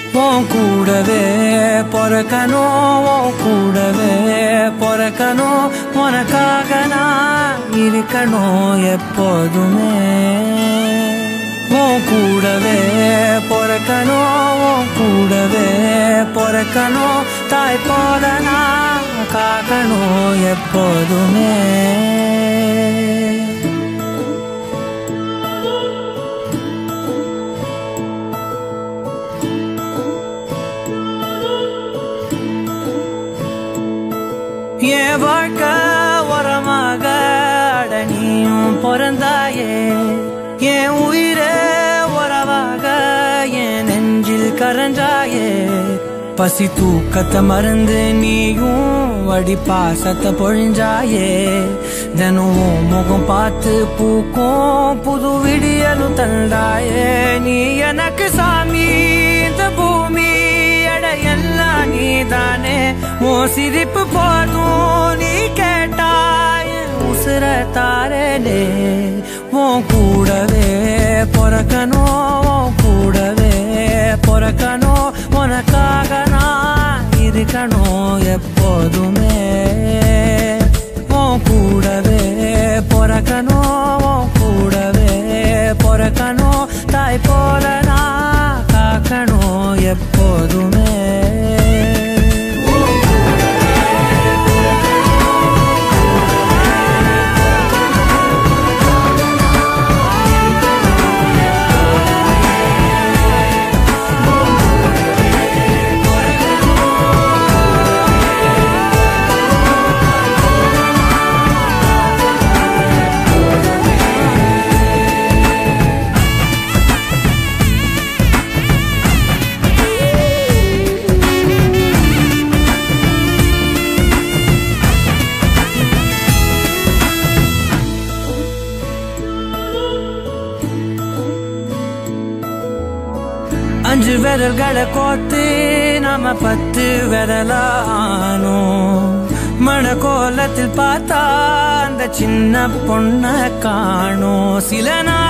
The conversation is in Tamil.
உன் கூடவே பொறக்கணும் உன் கூடவே பொறக்கணும் உனக்காக நான் இருக்கணும் எப்போதுமே உன் கூடவே பொறக்கணும் உன் கூடவே பொறக்கணும் தாய் போல நான் காக்கணும் எப்போதுமே என் வாழ்க்கை உரமாக அட நீயும் பிறந்தாயே என் உயிரே உறவாக என் நெஞ்சில் கரஞ்சாயே பசி தூக்கத்தை மறந்து நீயும் வடி பாசத்தை பொழிஞ்சாயே தினம் உன் முகம் பார்த்து பூக்கும் புது விடியலும் தந்தாயே நீ எனக்கு சாமி இந்த பூமி எடை எல்லாம் நீதானே உன் சிரிப்பு போதும் நீ கேட்டாய் உசுர தாரனே உன் கூடவே பொறக்கணும் உன் கூடவே பொறக்கணும் உனக்காக நான் இருக்கணும் எப்போதுமே உன் கூடவே பொறக்கணும் உன் கூடவே பொறக்கணும் தாய் போல நான் காக்கணும் எப்போதுமே அஞ்சு விரல்களை கோத்து நாம பத்து விரலானோ மணக்கோலத்தில் பார்த்தா அந்த சின்ன பொண்ண காணோம் சில நாள்